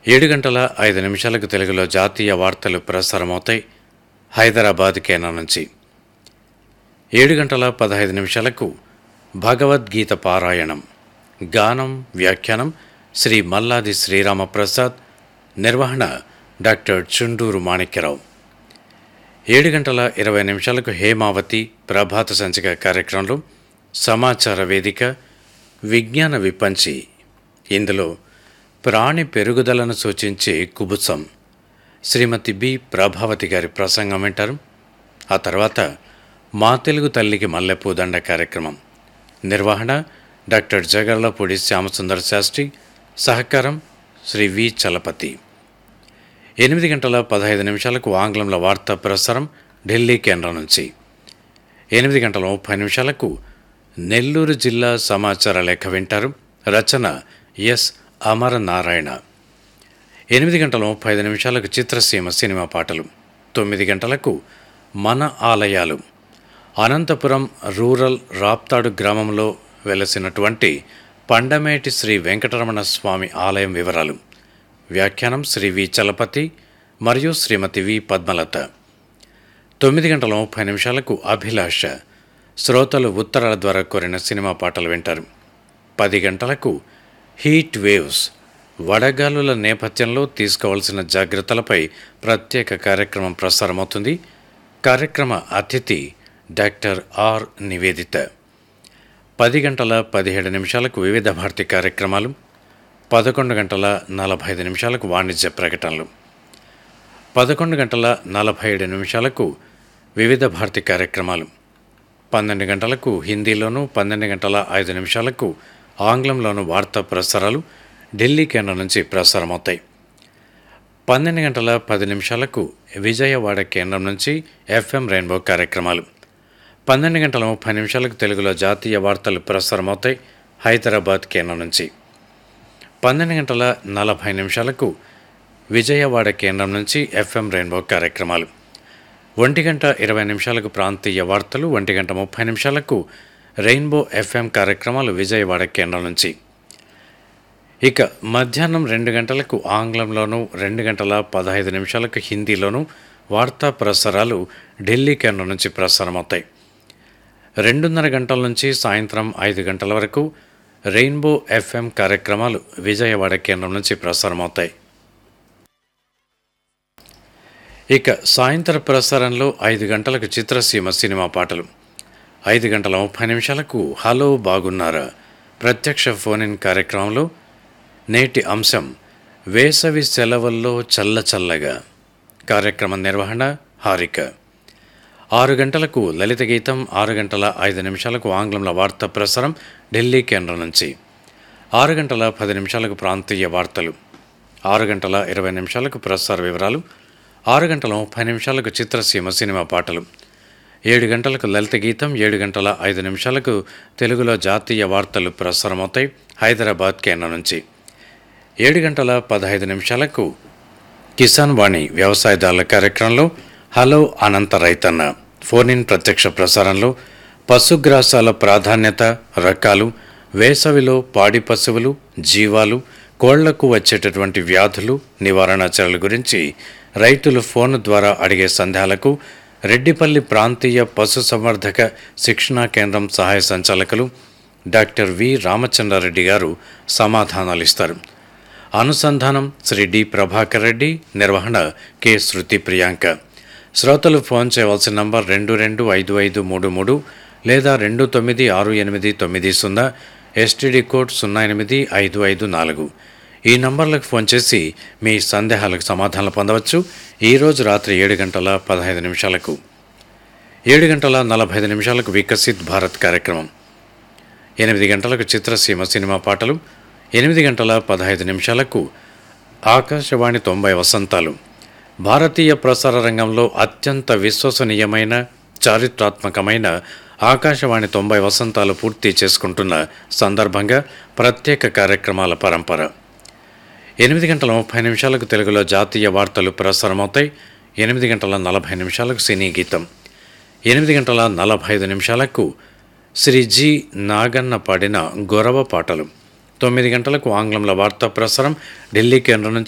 ఏడు గంటల ఐదు నిమిషాలకు తెలుగులో జాతీయ వార్తలు ప్రసారమవుతాయి హైదరాబాద్ కేంద్రం నుంచి ఏడు గంటల పదహైదు నిమిషాలకు భగవద్గీత పారాయణం గానం వ్యాఖ్యానం శ్రీ మల్లాది శ్రీరామప్రసాద్ నిర్వహణ డాక్టర్ చుండూరు మాణిక్యరావు ఏడు గంటల ఇరవై నిమిషాలకు హేమావతి ప్రభాత సంచిక కార్యక్రమంలో సమాచార వేదిక విజ్ఞాన విపంచి ఇందులో ప్రాణి పెరుగుదలను సూచించే కుబుసం శ్రీమతి బి ప్రభావతి గారి ప్రసంగం వింటారు ఆ తర్వాత మా తెలుగు తల్లికి మల్లెపూ దండ కార్యక్రమం నిర్వహణ డాక్టర్ జగర్లపూడి శ్యామసుందర్ శాస్త్రి సహకారం శ్రీ వి చలపతి ఎనిమిది గంటల పదహైదు నిమిషాలకు ఆంగ్లంలో వార్తా ప్రసారం ఢిల్లీ కేంద్రం నుంచి ఎనిమిది గంటల ముప్పై నిమిషాలకు నెల్లూరు జిల్లా సమాచార లేఖ వింటారు రచన ఎస్ అమరనారాయణ ఎనిమిది గంటల ముప్పై ఐదు నిమిషాలకు చిత్రసీమ సినిమా పాటలు తొమ్మిది గంటలకు మన ఆలయాలు అనంతపురం రూరల్ రాప్తాడు గ్రామంలో వెలసినటువంటి పండమేటి శ్రీ వెంకటరమణ స్వామి ఆలయం వివరాలు వ్యాఖ్యానం శ్రీ వి చలపతి మరియు శ్రీమతి వి పద్మలత తొమ్మిది గంటల ముప్పై నిమిషాలకు అభిలాష శ్రోతలు ఉత్తరాల ద్వారా కోరిన సినిమా పాటలు వింటారు పది గంటలకు హీట్ వేవ్స్ వడగాలుల నేపథ్యంలో తీసుకోవాల్సిన జాగ్రత్తలపై ప్రత్యేక కార్యక్రమం ప్రసారమవుతుంది కార్యక్రమ అతిథి డాక్టర్ ఆర్ నివేదిత పది గంటల పదిహేడు నిమిషాలకు వివిధ భారతి కార్యక్రమాలు పదకొండు గంటల నలభై ఐదు నిమిషాలకు వాణిజ్య ప్రకటనలు పదకొండు గంటల నలభై ఏడు నిమిషాలకు వివిధ భారతి కార్యక్రమాలు పన్నెండు గంటలకు హిందీలోను పన్నెండు గంటల ఐదు నిమిషాలకు ఆంగ్లంలోను వార్తా ప్రసారాలు ఢిల్లీ కేంద్రం నుంచి ప్రసారమవుతాయి పన్నెండు గంటల పది నిమిషాలకు విజయవాడ కేంద్రం నుంచి ఎఫ్ఎం రెయిన్బో కార్యక్రమాలు పన్నెండు గంటల ముప్పై నిమిషాలకు తెలుగులో జాతీయ వార్తలు ప్రసారమవుతాయి హైదరాబాద్ కేంద్రం నుంచి పన్నెండు గంటల నలభై నిమిషాలకు విజయవాడ కేంద్రం నుంచి ఎఫ్ఎం రెయిన్బో కార్యక్రమాలు ఒంటి గంట ఇరవై నిమిషాలకు ప్రాంతీయ వార్తలు ఒంటి గంట ముప్పై నిమిషాలకు రెయిన్బో ఎఫ్ఎం కార్యక్రమాలు విజయవాడ కేంద్రం నుంచి ఇక మధ్యాహ్నం రెండు గంటలకు ఆంగ్లంలోనూ రెండు గంటల పదహైదు నిమిషాలకు హిందీలోనూ వార్తా ప్రసారాలు ఢిల్లీ కేంద్రం నుంచి ప్రసారమవుతాయి రెండున్నర గంటల నుంచి సాయంత్రం ఐదు గంటల వరకు రెయిన్బో ఎఫ్ఎం కార్యక్రమాలు విజయవాడ కేంద్రం నుంచి ప్రసారమవుతాయి ఇక సాయంత్ర ప్రసారంలో ఐదు గంటలకు చిత్రసీమ సినిమా పాటలు ఐదు గంటల ముప్పై నిమిషాలకు హలో బాగున్నారా ప్రత్యక్ష ఫోన్ ఇన్ కార్యక్రమంలో నేటి అంశం వేసవి సెలవుల్లో చల్ల చల్లగా కార్యక్రమ నిర్వహణ హారిక ఆరు గంటలకు లలిత గీతం ఆరు గంటల ఐదు నిమిషాలకు ఆంగ్లంలో వార్తా ప్రసారం ఢిల్లీ కేంద్రం నుంచి ఆరు గంటల పది నిమిషాలకు ప్రాంతీయ వార్తలు ఆరు గంటల ఇరవై నిమిషాలకు ప్రసార వివరాలు ఆరు గంటల ముప్పై నిమిషాలకు చిత్రసీమ సినిమా పాటలు ఏడు గంటలకు లలిత గీతం ఏడు గంటల ఐదు నిమిషాలకు తెలుగులో జాతీయ వార్తలు ప్రసారమవుతాయి హైదరాబాద్ కేంద్రం నుంచి ఏడు గంటల పదహైదు నిమిషాలకు కిసాన్ వాణి వ్యవసాయదారుల కార్యక్రమంలో హలో అనంత రైతన్న ఫోన్ ఇన్ ప్రత్యక్ష ప్రసారంలో పశుగ్రాసాల ప్రాధాన్యత రకాలు వేసవిలో పాడి పశువులు జీవాలు కోళ్లకు వచ్చేటటువంటి వ్యాధులు నివారణ చర్యల గురించి రైతులు ఫోన్ ద్వారా అడిగే సందేహాలకు రెడ్డిపల్లి ప్రాంతీయ పశు సంవర్ధక శిక్షణా కేంద్రం సహాయ సంచాలకులు డాక్టర్ వి రామచంద్రారెడ్డి గారు సమాధానాలు ఇస్తారు అనుసంధానం శ్రీ డి ప్రభాకర్ రెడ్డి నిర్వహణ కె శృతి ప్రియాంక శ్రోతలు ఫోన్ చేయవలసిన నంబర్ రెండు రెండు ఐదు ఐదు మూడు మూడు లేదా రెండు తొమ్మిది ఆరు ఎనిమిది తొమ్మిది సున్నా ఎస్టీడీ కోడ్ సున్నా ఎనిమిది ఐదు ఐదు నాలుగు ఈ నంబర్లకు ఫోన్ చేసి మీ సందేహాలకు సమాధానాలు పొందవచ్చు ఈరోజు రాత్రి ఏడు గంటల పదహైదు నిమిషాలకు ఏడు గంటల నలభై ఐదు నిమిషాలకు వికసిత్ భారత్ కార్యక్రమం ఎనిమిది గంటలకు చిత్రసీమ సినిమా పాటలు ఎనిమిది గంటల పదహైదు నిమిషాలకు ఆకాశవాణి తొంభై వసంతాలు భారతీయ ప్రసార రంగంలో అత్యంత విశ్వసనీయమైన చారిత్రాత్మకమైన ఆకాశవాణి తొంభై వసంతాలు పూర్తి చేసుకుంటున్న సందర్భంగా ప్రత్యేక కార్యక్రమాల పరంపర ఎనిమిది గంటల ముప్పై నిమిషాలకు తెలుగులో జాతీయ వార్తలు ప్రసారమవుతాయి ఎనిమిది గంటల నలభై నిమిషాలకు సినీ గీతం ఎనిమిది గంటల నలభై ఐదు నిమిషాలకు శ్రీ జి నాగన్న పాడిన గొరవ పాటలు తొమ్మిది గంటలకు ఆంగ్లంలో వార్తా ప్రసారం ఢిల్లీ కేంద్రం నుంచి